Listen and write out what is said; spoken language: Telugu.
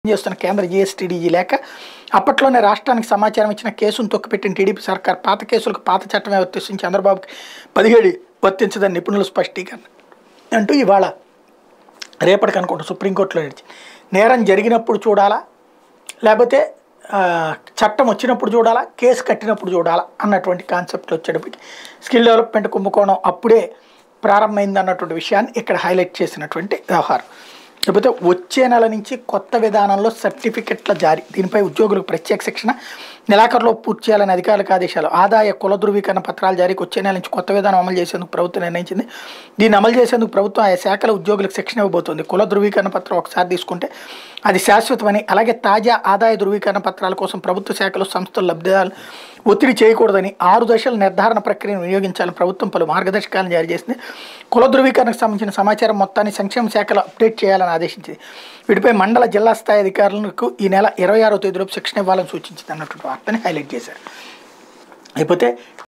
చేస్తున్న కేంద్ర జిఎస్టీడీజీ లేక అప్పట్లోనే రాష్ట్రానికి సమాచారం ఇచ్చిన కేసును తొక్కిపెట్టిన టీడీపీ సర్కార్ పాత కేసులకు పాత చట్టమే వర్తిస్తుంది చంద్రబాబుకి పదిహేడు వర్తించదని నిపుణుల స్పష్టీకరణ అంటూ ఇవాళ రేపటికి అనుకుంటా సుప్రీంకోర్టులో నడిచి నేరం జరిగినప్పుడు చూడాలా లేకపోతే ఆ, చట్టం వచ్చినప్పుడు చూడాలా కేసు కట్టినప్పుడు చూడాలా అన్నటువంటి కాన్సెప్ట్లు వచ్చేటప్పటికి స్కిల్ డెవలప్మెంట్ కుంభకోణం అప్పుడే ప్రారంభమైంది అన్నటువంటి విషయాన్ని ఇక్కడ హైలైట్ చేసినటువంటి వ్యవహారం లేకపోతే వచ్చే నెల నుంచి కొత్త విధానంలో సర్టిఫికెట్ల జారీ దీనిపై ఉద్యోగులకు ప్రత్యేక శిక్షణ నెలాఖరులో పూర్తి చేయాలని అధికారులకు ఆదేశాలు ఆదాయ కుల ధృవీకరణ పత్రాల జారీకి వచ్చే నెల నుంచి కొత్త విధానం అమలు చేసేందుకు ప్రభుత్వం నిర్ణయించింది దీన్ని అమలు చేసేందుకు ప్రభుత్వం ఆయా శాఖల ఉద్యోగులకు శిక్షణ ఇవ్వబోతోంది కుల ధృవీకరణ పత్రం ఒకసారి తీసుకుంటే అది శాశ్వతమని అలాగే తాజా ఆదాయ ధృవీకరణ పత్రాల కోసం ప్రభుత్వ శాఖలు సంస్థలు లబ్ధిదారులు ఒత్తిడి చేయకూడదని ఆరు దశల నిర్ధారణ ప్రక్రియను వినియోగించాలని ప్రభుత్వం పలు మార్గదర్శకాలను జారీ చేసింది కుల ధృవీకరణకు సంబంధించిన సమాచారం మొత్తాన్ని సంక్షేమ శాఖలో అప్డేట్ చేయాలని ఆదేశించింది వీటిపై మండల జిల్లా స్థాయి అధికారులకు ఈ నెల ఇరవై ఆరో తేదీలోపు శిక్షణ ఇవ్వాలని సూచించింది అన్నటువంటి వార్తని హైలైట్ చేశారు అయిపోతే